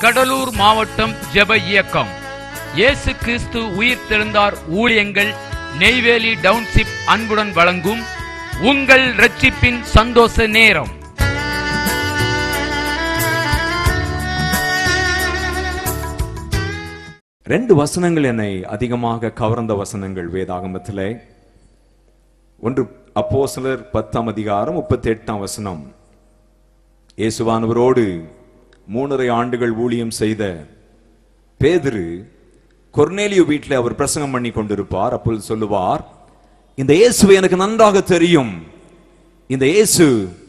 கடலூர் மாவட்டம் ஜெப இயக்கம் இயேசு கிறிஸ்து உயிர் தெழுந்தார் ஊழியங்கள் நெய்வேலி டவுன்ஷிப் அன்புடன் வழங்கும் உங்கள் ரட்சிப்பின் சந்தோஷ நேரம் ரெண்டு வசனங்கள் என்னை அதிகமாக கவர்ந்த வசனங்கள் வேதாகமத்திலே ஒன்று அப்போஸ்தலர் பத்தாம் அதிகாரம் முப்பத்தி எட்டாம் வசனம் இயேசுவானவரோடு மூணரை ஆண்டுகள் ஊழியம் செய்த பேதுரு கொர்னேலியு வீட்டில் அவர் பிரசங்கம் பண்ணி கொண்டிருப்பார் அப்பொழுது சொல்லுவார் இந்த இயேசுவை எனக்கு நன்றாக தெரியும் இந்த இயேசு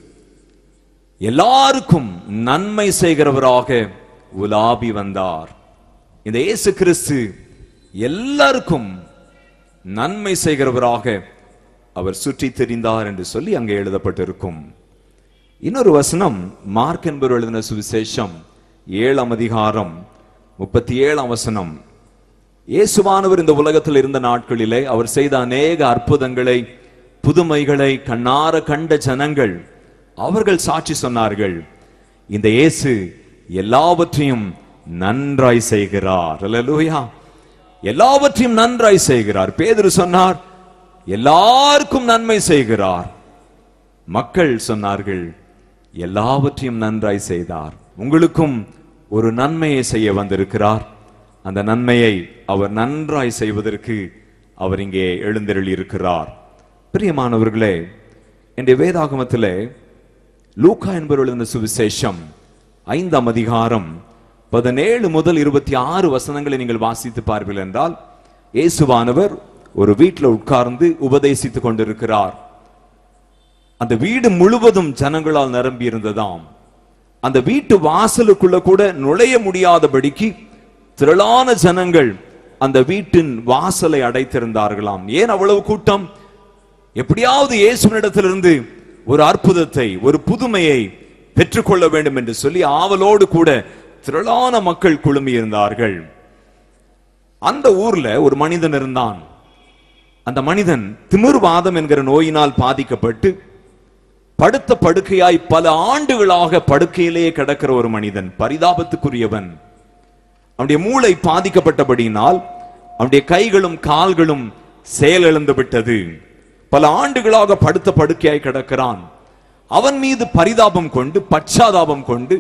எல்லாருக்கும் நன்மை செய்கிறவராக உலாபி வந்தார் இந்த இயேசு கிறிஸ்து எல்லாருக்கும் நன்மை செய்கிறவராக அவர் சுற்றி தெரிந்தார் என்று சொல்லி அங்கே எழுதப்பட்டிருக்கும் இன்னொரு வசனம் மார்க் என்பவர் எழுதின சுவிசேஷம் ஏழாம் அதிகாரம் முப்பத்தி ஏழாம் வசனம் இயேசுவானவர் இந்த உலகத்தில் இருந்த நாட்களிலே அவர் செய்த அநேக அற்புதங்களை புதுமைகளை கண்ணார கண்ட ஜனங்கள் அவர்கள் சாட்சி சொன்னார்கள் இந்த இயேசு எல்லாவற்றையும் நன்றாய் செய்கிறார் அல்லேலூயா எல்லாவற்றையும் நன்றாய் செய்கிறார் பேதுரு சொன்னார் எல்லாருக்கும் நன்மை செய்கிறார் மக்கள் சொன்னார்கள் எல்லாவற்றையும் நன்றாய் செய்தார் உங்களுக்கும் ஒரு நன்மையை செய்ய வந்திருக்கிறார் அந்த நன்மையை அவர் நன்றாய் செய்வதற்கு அவர் இங்கே எழுந்தருளி இருக்கிறார் பிரியமானவர்களே என்னுடைய வேதாகமத்திலே லூக்கா என்பவர் எழுதின சுவிசேஷம் ஐந்தாம் அதிகாரம் பதினேழு முதல் இருபத்தி ஆறு வசனங்களை நீங்கள் வாசித்து பார்ப்பீர்கள் என்றால் இயேசுவானவர் ஒரு வீட்டில் உட்கார்ந்து உபதேசித்துக் கொண்டிருக்கிறார் அந்த வீடு முழுவதும் ஜனங்களால் நிரம்பி இருந்ததாம் அந்த வீட்டு வாசலுக்குள்ள கூட நுழைய முடியாதபடிக்கு திரளான ஜனங்கள் அந்த வீட்டின் வாசலை அடைத்திருந்தார்களாம் ஏன் அவ்வளவு கூட்டம் எப்படியாவது இயேசுவினிடத்திலிருந்து ஒரு அற்புதத்தை ஒரு புதுமையை பெற்றுக்கொள்ள வேண்டும் என்று சொல்லி ஆவலோடு கூட திரளான மக்கள் குழுமி இருந்தார்கள் அந்த ஊர்ல ஒரு மனிதன் இருந்தான் அந்த மனிதன் திமிர்வாதம் என்கிற நோயினால் பாதிக்கப்பட்டு படுத்த படுக்கையாய் பல ஆண்டுகளாக படுக்கையிலேயே கிடக்கிற ஒரு மனிதன் பரிதாபத்துக்குரியவன் அவனுடைய மூளை பாதிக்கப்பட்டபடியினால் அவனுடைய கைகளும் கால்களும் செயலிழந்து விட்டது பல ஆண்டுகளாக படுத்த படுக்கையாய் கிடக்கிறான் அவன் மீது பரிதாபம் கொண்டு பச்சாதாபம் கொண்டு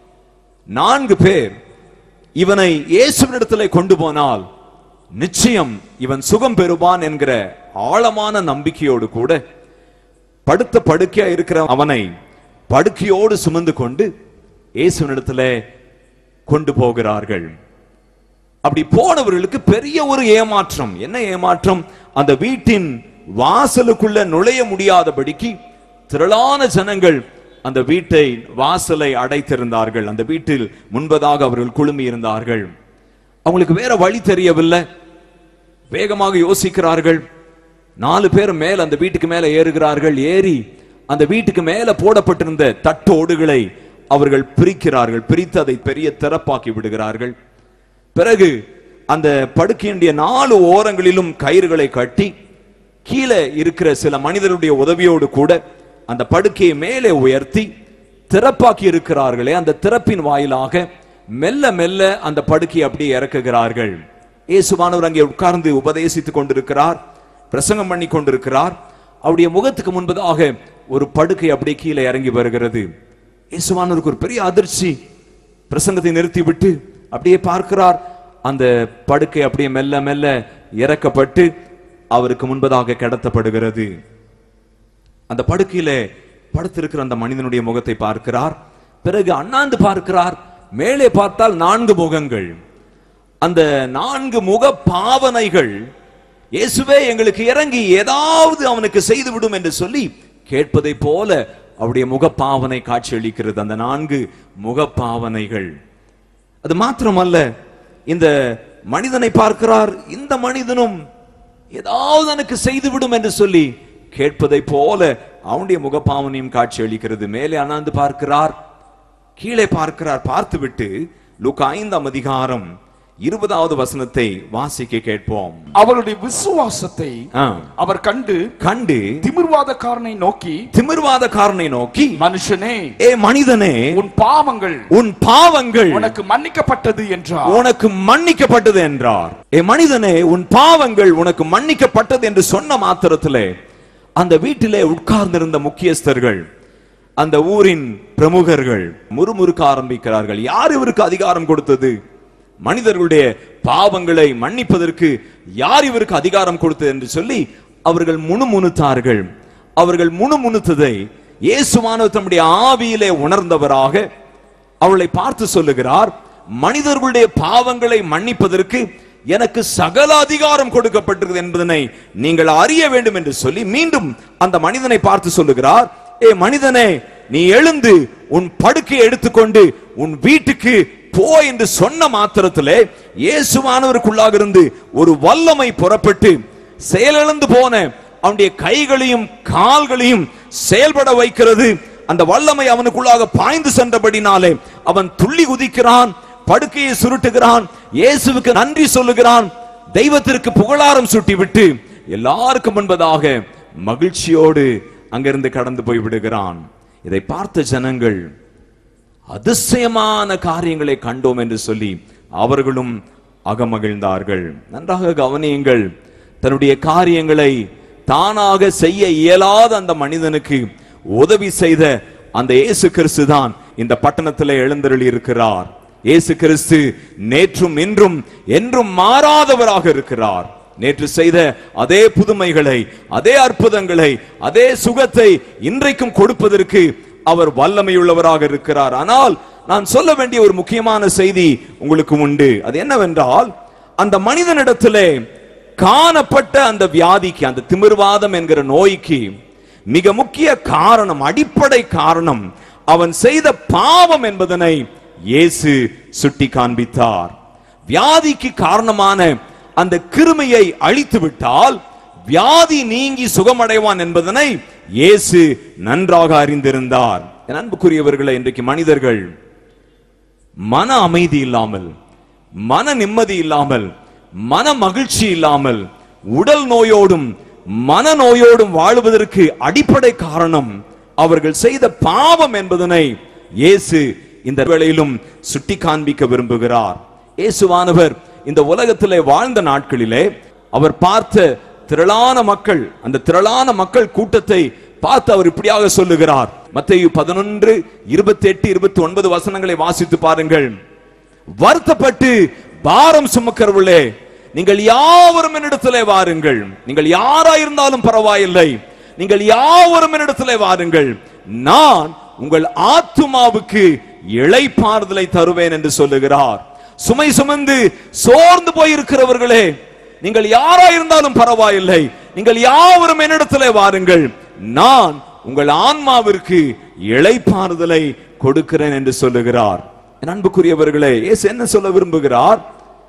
நான்கு பேர் இவனை இயேசுவினிடத்திலே கொண்டு போனால் நிச்சயம் இவன் சுகம் பெறுவான் என்கிற ஆழமான நம்பிக்கையோடு கூட படுத்த படுக்கையா இருக்கிற அவனை படுக்கையோடு சுமந்து கொண்டு இயேசுவினிடத்திலே கொண்டு போகிறார்கள் அப்படி போனவர்களுக்கு பெரிய ஒரு ஏமாற்றம் என்ன ஏமாற்றம் அந்த வீட்டின் வாசலுக்குள்ள நுழைய முடியாதபடிக்கு திரளான ஜனங்கள் அந்த வீட்டை வாசலை அடைத்திருந்தார்கள் அந்த வீட்டில் முன்பதாக அவர்கள் குழுமி இருந்தார்கள் அவங்களுக்கு வேற வழி தெரியவில்லை வேகமாக யோசிக்கிறார்கள் நாலு பேர் மேல அந்த வீட்டுக்கு மேல ஏறுகிறார்கள் ஏறி அந்த வீட்டுக்கு மேல போடப்பட்டிருந்த தட்டோடுகளை அவர்கள் பிரிக்கிறார்கள் பிரித்து அதை பெரிய திறப்பாக்கி விடுகிறார்கள் பிறகு அந்த படுக்கையினுடைய நாலு ஓரங்களிலும் கயிறுகளை கட்டி கீழே இருக்கிற சில மனிதருடைய உதவியோடு கூட அந்த படுக்கையை மேலே உயர்த்தி திறப்பாக்கி இருக்கிறார்களே அந்த திறப்பின் வாயிலாக மெல்ல மெல்ல அந்த படுக்கையை அப்படியே இறக்குகிறார்கள் இயேசுவானவர் அங்கே உட்கார்ந்து உபதேசித்துக் கொண்டிருக்கிறார் பிரசங்கம் பண்ணி கொண்டிருக்கிறார் அவருடைய முகத்துக்கு முன்பதாக ஒரு படுக்கை அப்படியே கீழே இறங்கி வருகிறது இயேசுவானவருக்கு ஒரு பெரிய அதிர்ச்சி பிரசங்கத்தை நிறுத்திவிட்டு அப்படியே பார்க்கிறார் அந்த படுக்கை அப்படியே மெல்ல மெல்ல இறக்கப்பட்டு அவருக்கு முன்பதாக கடத்தப்படுகிறது அந்த படுக்கையில படுத்திருக்கிற அந்த மனிதனுடைய முகத்தை பார்க்கிறார் பிறகு அண்ணாந்து பார்க்கிறார் மேலே பார்த்தால் நான்கு முகங்கள் அந்த நான்கு முக பாவனைகள் இயேசுவே எங்களுக்கு இறங்கி ஏதாவது அவனுக்கு செய்து விடும் என்று சொல்லி கேட்பதை போல அவருடைய முகப்பாவனை காட்சியளிக்கிறது அந்த நான்கு முகப்பாவனைகள் அது மாத்திரமல்ல இந்த மனிதனை பார்க்கிறார் இந்த மனிதனும் ஏதாவது எனக்கு செய்து விடும் என்று சொல்லி கேட்பதை போல அவனுடைய முகப்பாவனையும் காட்சி அளிக்கிறது மேலே அண்ணாந்து பார்க்கிறார் கீழே பார்க்கிறார் பார்த்துவிட்டு லூக்கா ஐந்தாம் அதிகாரம் இருபதாவது வசனத்தை வாசிக்க கேட்போம் அவருடைய விசுவாசத்தை ஆ. அவர் கண்டு கண்டு திமிர்வாதக்காரனை நோக்கி திமிர்வாதக்காரனை நோக்கி மனுஷனே ஏ மனிதனே உன் பாவங்கள் உன் பாவங்கள் உனக்கு மன்னிக்கப்பட்டது என்றார் உனக்கு மன்னிக்கப்பட்டது என்றார் ஏ மனிதனே உன் பாவங்கள் உனக்கு மன்னிக்கப்பட்டது என்று சொன்ன மாத்திரத்திலே அந்த வீட்டிலே உட்கார்ந்திருந்த முக்கியஸ்தர்கள் அந்த ஊரின் பிரமுகர்கள் முறுமுறுக்க ஆரம்பிக்கிறார்கள் யார் இவருக்கு அதிகாரம் கொடுத்தது மனிதர்களுடைய பாவங்களை மன்னிப்பதற்கு யார் இவருக்கு அதிகாரம் கொடுத்தது என்று சொல்லி அவர்கள் முணுமுணுத்தார்கள் அவர்கள் முணுமுணுத்ததை இயேசுவானவர் தம்முடைய ஆவியிலே உணர்ந்தவராக அவளை பார்த்து சொல்லுகிறார் மனிதர்களுடைய பாவங்களை மன்னிப்பதற்கு எனக்கு சகல அதிகாரம் கொடுக்கப்பட்டிருக்கிறது என்பதனை நீங்கள் அறிய வேண்டும் என்று சொல்லி மீண்டும் அந்த மனிதனை பார்த்து சொல்லுகிறார் ஏ மனிதனே நீ எழுந்து உன் படுக்கையை எடுத்துக்கொண்டு உன் வீட்டுக்கு போ என்று சொன்ன மாத்திரத்திலே இயேசுவானவருக்குள்ளாக இருந்து ஒரு வல்லமை புறப்பட்டு செயலிழந்து போன அவனுடைய கைகளையும் கால்களையும் செயல்பட வைக்கிறது அந்த வல்லமை அவனுக்குள்ளாக பாய்ந்து சென்றபடினாலே அவன் துள்ளி குதிக்கிறான் படுக்கையை சுருட்டுகிறான் இயேசுவுக்கு நன்றி சொல்லுகிறான் தெய்வத்திற்கு புகழாரம் சுட்டிவிட்டு எல்லாருக்கும் முன்பதாக மகிழ்ச்சியோடு அங்கிருந்து கடந்து போய் விடுகிறான் இதை பார்த்த ஜனங்கள் அதிசயமான காரியங்களை கண்டோம் என்று சொல்லி அவர்களும் அகமகிழ்ந்தார்கள் நன்றாக கவனியுங்கள் தன்னுடைய காரியங்களை தானாக செய்ய இயலாத அந்த மனிதனுக்கு உதவி செய்த அந்த இயேசு கிறிஸ்து தான் இந்த பட்டணத்தில் எழுந்தருளி இருக்கிறார் இயேசு கிறிஸ்து நேற்றும் இன்றும் என்றும் மாறாதவராக இருக்கிறார் நேற்று செய்த அதே புதுமைகளை அதே அற்புதங்களை அதே சுகத்தை இன்றைக்கும் கொடுப்பதற்கு அவர் வல்லமையுள்ளவராக இருக்கிறார் ஆனால் நான் சொல்ல வேண்டிய ஒரு முக்கியமான செய்தி உங்களுக்கு உண்டு அது என்னவென்றால் அந்த மனிதனிடத்திலே காணப்பட்ட அந்த வியாதிக்கு அந்த திமிர்வாதம் என்கிற நோய்க்கு மிக முக்கிய காரணம் அடிப்படை காரணம் அவன் செய்த பாவம் என்பதனை இயேசு சுட்டி காண்பித்தார் வியாதிக்கு காரணமான அந்த கிருமியை அழித்து விட்டால் வியாதி நீங்கி சுகமடைவான் என்பதனை இயேசு நன்றாக அறிந்திருந்தார் என் அன்புக்குரியவர்களை இன்றைக்கு மனிதர்கள் மன அமைதி இல்லாமல் மன நிம்மதி இல்லாமல் மன மகிழ்ச்சி இல்லாமல் உடல் நோயோடும் மன நோயோடும் வாழுவதற்கு அடிப்படை காரணம் அவர்கள் செய்த பாவம் என்பதனை இயேசு இந்த வேளையிலும் சுட்டி காண்பிக்க விரும்புகிறார் இயேசுவானவர் இந்த உலகத்திலே வாழ்ந்த நாட்களிலே அவர் பார்த்த திரளான மக்கள் அந்த திரளான மக்கள் கூட்டத்தை பார்த்து அவர் இப்படியாக சொல்லுகிறார் மத்தேயு பதினொன்று இருபத்தி எட்டு இருபத்தி ஒன்பது வசனங்களை வாசித்து பாருங்கள் வருத்தப்பட்டு பாரம் சுமக்கிறவர்களே நீங்கள் யாவரும் என்னிடத்திலே வாருங்கள் நீங்கள் யாராயிருந்தாலும் பரவாயில்லை நீங்கள் யாவரும் என்னிடத்திலே வாருங்கள் நான் உங்கள் ஆத்துமாவுக்கு இளைப்பாறுதலை தருவேன் என்று சொல்லுகிறார் சுமை சுமந்து சோர்ந்து போயிருக்கிறவர்களே நீங்கள் யாராயிருந்தாலும் பரவாயில்லை நீங்கள் யாவரும் என்னிடத்திலே வாருங்கள் நான் உங்கள் ஆன்மாவிற்கு இளைப்பாறுதலை கொடுக்கிறேன் என்று சொல்லுகிறார் என் அன்புக்குரியவர்களே இயேசு என்ன சொல்ல விரும்புகிறார்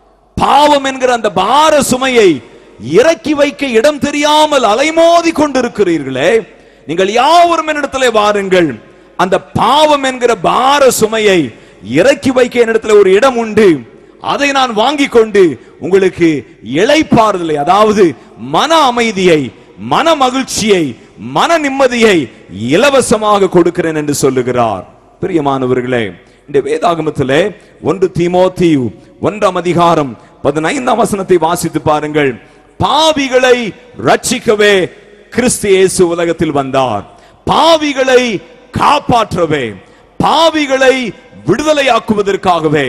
பாவம் என்கிற அந்த பார சுமையை இறக்கி வைக்க இடம் தெரியாமல் அலைமோதி கொண்டிருக்கிறீர்களே நீங்கள் யாவரும் என்னிடத்திலே வாருங்கள் அந்த பாவம் என்கிற பார சுமையை இறக்கி வைக்க என்னிடத்துல ஒரு இடம் உண்டு அதை நான் வாங்கி கொண்டு உங்களுக்கு இளைப்பாறுதலை அதாவது மன அமைதியை மன மகிழ்ச்சியை மன நிம்மதியை இலவசமாக கொடுக்கிறேன் என்று சொல்லுகிறார் பிரியமானவர்களே இந்த வேதாகமத்திலே ஒன்று தீமோத்தீயு ஒன்றாம் அதிகாரம் பதினைந்தாம் வசனத்தை வாசித்து பாருங்கள் பாவிகளை ரட்சிக்கவே கிறிஸ்து இயேசு உலகத்தில் வந்தார் பாவிகளை காப்பாற்றவே பாவிகளை விடுதலையாக்குவதற்காகவே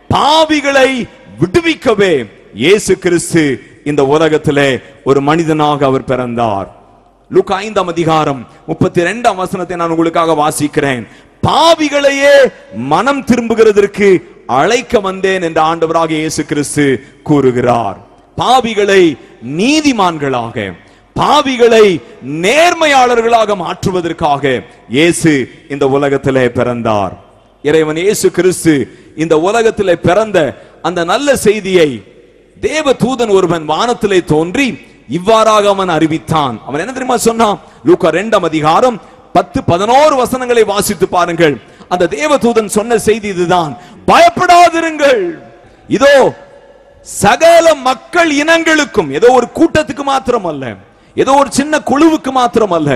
பாவிகளை விடுவிக்கவே இயேசு கிறிஸ்து இந்த உலகத்திலே ஒரு மனிதனாக அவர் பிறந்தார் லூக்கா ஐந்தாம் அதிகாரம் முப்பத்தி ரெண்டாம் வசனத்தை நான் உங்களுக்காக வாசிக்கிறேன் பாவிகளையே மனம் திரும்புகிறதற்கு அழைக்க வந்தேன் என்ற ஆண்டவராக இயேசு கிறிஸ்து கூறுகிறார் பாவிகளை நீதிமான்களாக பாவிகளை நேர்மையாளர்களாக மாற்றுவதற்காக இயேசு இந்த உலகத்திலே பிறந்தார் இறைவன் இயேசு கிறிஸ்து இந்த உலகத்திலே பிறந்த அந்த நல்ல செய்தியை தேவ தூதன் ஒருவன் வானத்திலே தோன்றி இவ்வாறாக அவன் அறிவித்தான் அவன் என்ன தெரியுமா சொன்னான் லூக்கா ரெண்டாம் அதிகாரம் பத்து பதினோரு வசனங்களை வாசித்து பாருங்கள் அந்த தேவதூதன் சொன்ன செய்தி இதுதான் பயப்படாதிருங்கள் இதோ சகல மக்கள் இனங்களுக்கும் ஏதோ ஒரு கூட்டத்துக்கு மாத்திரம் அல்ல ஏதோ ஒரு சின்ன குழுவுக்கு மாத்திரம் அல்ல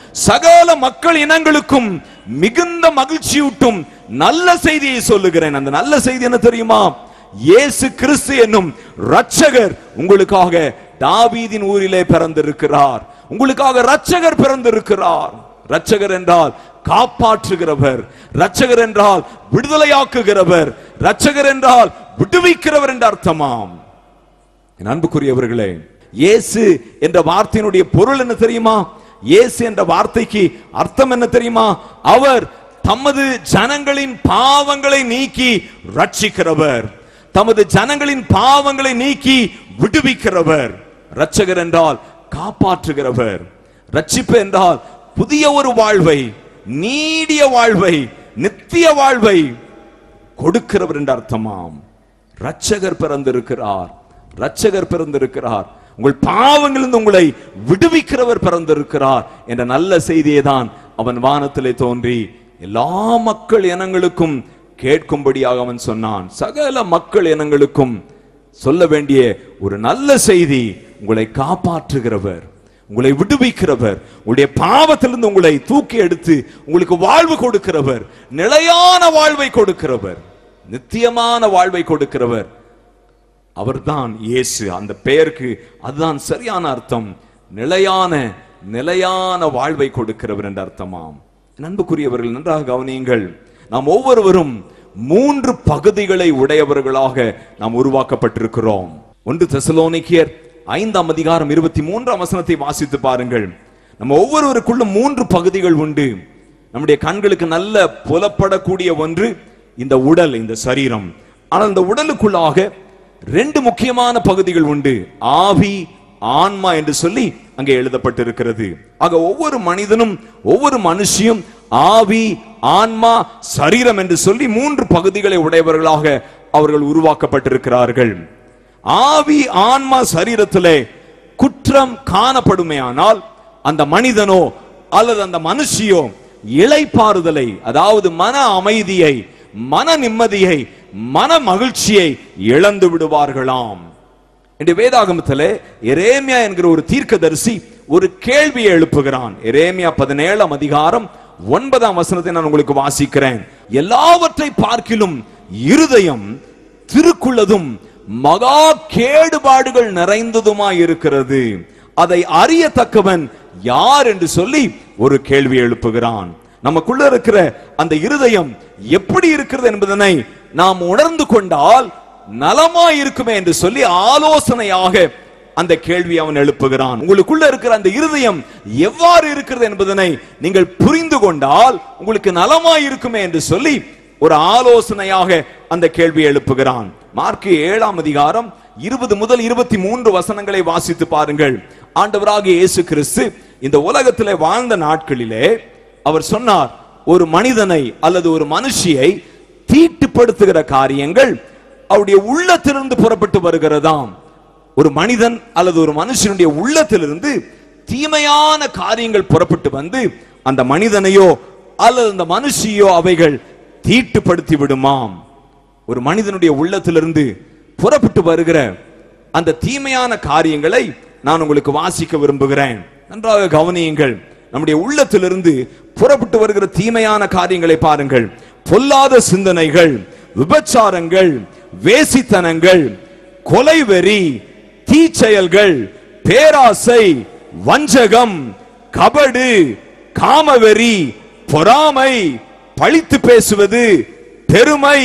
சகல மக்கள் இனங்களுக்கும் மிகுந்த மகிழ்ச்சியூட்டும் நல்ல செய்தியை சொல்லுகிறேன் அந்த நல்ல செய்தி என்ன தெரியுமா இயேசு கிறிஸ்து என்னும் ரட்சகர் உங்களுக்காக தாவீதின் ஊரிலே பிறந்திருக்கிறார் உங்களுக்காக ரட்சகர் பிறந்திருக்கிறார் ரட்சகர் என்றால் காப்பாற்றுகிறவர் ரட்சகர் என்றால் விடுதலையாக்குகிறவர் ரட்சகர் என்றால் விடுவிக்கிறவர் என்ற அர்த்தமாம் என் அன்புக்குரியவர்களே இயேசு என்ற வார்த்தையினுடைய பொருள் என்ன தெரியுமா இயேசு என்ற வார்த்தைக்கு அர்த்தம் என்ன தெரியுமா அவர் தமது ஜனங்களின் பாவங்களை நீக்கி ரட்சிக்கிறவர் தமது ஜனங்களின் பாவங்களை நீக்கி விடுவிக்கிறவர் ரட்சகர் என்றால் காப்பாற்றுகிறவர் ரட்சிப்பு என்றால் புதிய ஒரு வாழ்வை நீடிய வாழ்வை நித்திய வாழ்வை கொடுக்கிறவர் என்ற அர்த்தமாம் ரட்சகர் பிறந்திருக்கிறார் ரட்சகர் பிறந்திருக்கிறார் உங்கள் பாவங்களிலிருந்து உங்களை விடுவிக்கிறவர் பிறந்திருக்கிறார் என்ற நல்ல செய்தியை தான் அவன் வானத்திலே தோன்றி எல்லா மக்கள் இனங்களுக்கும் கேட்கும்படியாக அவன் சொன்னான் சகல மக்கள் இனங்களுக்கும் சொல்ல வேண்டிய ஒரு நல்ல செய்தி உங்களை காப்பாற்றுகிறவர் உங்களை விடுவிக்கிறவர் உங்களுடைய பாவத்திலிருந்து உங்களை தூக்கி எடுத்து உங்களுக்கு வாழ்வு கொடுக்கிறவர் நிலையான வாழ்வை கொடுக்கிறவர் நித்தியமான வாழ்வை கொடுக்கிறவர் அவர்தான் இயேசு அந்த பெயருக்கு அதுதான் சரியான அர்த்தம் நிலையான நிலையான வாழ்வை கொடுக்கிறவர் என்ற அர்த்தமாம் அன்புக்குரியவர்கள் நன்றாக கவனியுங்கள் நாம் ஒவ்வொருவரும் மூன்று பகுதிகளை உடையவர்களாக நாம் உருவாக்கப்பட்டிருக்கிறோம் ஒன்று தெசலோனிக்கியர் ஐந்தாம் அதிகாரம் இருபத்தி மூன்றாம் வசனத்தை வாசித்து பாருங்கள் நம்ம ஒவ்வொருவருக்குள்ளும் மூன்று பகுதிகள் உண்டு நம்முடைய கண்களுக்கு நல்ல புலப்படக்கூடிய ஒன்று இந்த உடல் இந்த சரீரம் ஆனால் இந்த உடலுக்குள்ளாக ரெண்டு முக்கியமான பகுதிகள் உண்டு ஆவி ஆன்மா என்று சொல்லி அங்கே எழுதப்பட்டிருக்கிறது ஆக ஒவ்வொரு மனிதனும் ஒவ்வொரு மனுஷியும் ஆவி ஆன்மா சரீரம் என்று சொல்லி மூன்று பகுதிகளை உடையவர்களாக அவர்கள் உருவாக்கப்பட்டிருக்கிறார்கள் ஆவி ஆன்மா சரீரத்திலே குற்றம் காணப்படுமேயானால் அந்த மனிதனோ அல்லது அந்த மனுஷியோ இளைப்பாறுதலை அதாவது மன அமைதியை மன நிம்மதியை மன மகிழ்ச்சியை இழந்து விடுவார்களாம் இந்த வேதாகமத்திலே எரேமியா என்கிற ஒரு தீர்க்கதரிசி ஒரு கேள்வியை எழுப்புகிறான் எரேமியா பதினேழாம் அதிகாரம் ஒன்பதாம் வசனத்தை நான் உங்களுக்கு வாசிக்கிறேன் எல்லாவற்றை பார்க்கிலும் இருதயம் திருக்குள்ளதும் மகா கேடுபாடுகள் நிறைந்ததுமாய் இருக்கிறது அதை அறியத்தக்கவன் யார் என்று சொல்லி ஒரு கேள்வி எழுப்புகிறான் நமக்குள்ள இருக்கிற அந்த இருதயம் எப்படி இருக்கிறது என்பதனை நாம் உணர்ந்து கொண்டால் நலமாய் இருக்குமே என்று சொல்லி ஆலோசனையாக அந்த கேள்வி அவன் எழுப்புகிறான் உங்களுக்குள்ள இருக்கிற அந்த இருதயம் எவ்வாறு இருக்கிறது என்பதனை நீங்கள் புரிந்து கொண்டால் உங்களுக்கு நலமாய் இருக்குமே என்று சொல்லி ஒரு ஆலோசனையாக அந்த கேள்வி எழுப்புகிறான் மார்க்கு ஏழாம் அதிகாரம் இருபது முதல் இருபத்தி மூன்று வசனங்களை வாசித்து பாருங்கள் ஆண்டவராகிய இயேசு கிறிஸ்து இந்த உலகத்திலே வாழ்ந்த நாட்களிலே அவர் சொன்னார் ஒரு மனிதனை அல்லது ஒரு மனுஷியை தீட்டுப்படுத்துகிற காரியங்கள் அவருடைய உள்ளத்திலிருந்து புறப்பட்டு வருகிறதாம் ஒரு மனிதன் அல்லது ஒரு மனுஷனுடைய உள்ளத்திலிருந்து தீமையான காரியங்கள் புறப்பட்டு வந்து அந்த மனிதனையோ அல்லது அந்த மனுஷியோ அவைகள் தீட்டுப்படுத்தி விடுமாம் ஒரு மனிதனுடைய உள்ளத்திலிருந்து புறப்பட்டு வருகிற அந்த தீமையான காரியங்களை நான் உங்களுக்கு வாசிக்க விரும்புகிறேன் நன்றாக கவனியுங்கள் நம்முடைய உள்ளத்திலிருந்து புறப்பட்டு வருகிற தீமையான காரியங்களை பாருங்கள் பொல்லாத சிந்தனைகள் விபச்சாரங்கள் வேசித்தனங்கள் கொலைவெறி தீச்செயல்கள் பேராசை வஞ்சகம் கபடு காமவெறி பொறாமை பழித்து பேசுவது பெருமை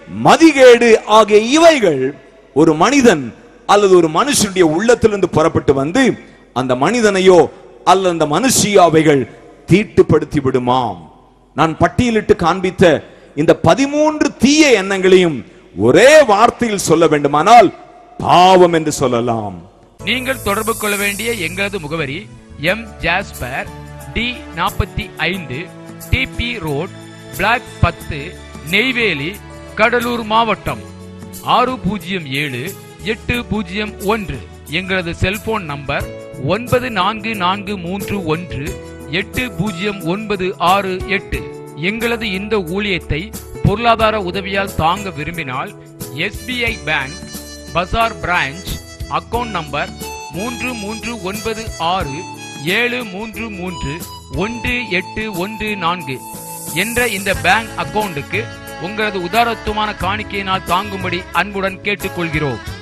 மதிகேடு ஆகிய இவைகள் ஒரு மனிதன் அல்லது ஒரு மனுஷனுடைய உள்ளத்திலிருந்து புறப்பட்டு வந்து அந்த மனிதனையோ அல்லது அந்த மனுஷியோ அவைகள் தீட்டுப்படுத்தி விடுமாம் நான் பட்டியலிட்டு காண்பித்த இந்த பதிமூன்று தீய எண்ணங்களையும் ஒரே வார்த்தையில் சொல்ல வேண்டுமானால் பாவம் என்று சொல்லலாம் நீங்கள் தொடர்பு கொள்ள வேண்டிய எங்களது முகவரி எம் ஜாஸ்பர் டி நாற்பத்தி ஐந்து டிபி ரோட் பிளாக் பத்து நெய்வேலி கடலூர் மாவட்டம் ஆறு பூஜ்ஜியம் ஏழு எட்டு பூஜ்ஜியம் ஒன்று எங்களது செல்போன் நம்பர் ஒன்பது நான்கு நான்கு மூன்று ஒன்று எட்டு பூஜ்ஜியம் ஒன்பது ஆறு எட்டு எங்களது இந்த ஊழியத்தை பொருளாதார உதவியால் தாங்க விரும்பினால் SBI bank Bazar branch account number மூன்று மூன்று ஒன்பது ஆறு ஏழு மூன்று மூன்று ஒன்று எட்டு ஒன்று நான்கு என்ற இந்த பேங்க் அக்கவுண்டுக்கு உங்களது உதாரத்துவமான காணிக்கையினால் தாங்கும்படி அன்புடன் கேட்டுக்கொள்கிறோம்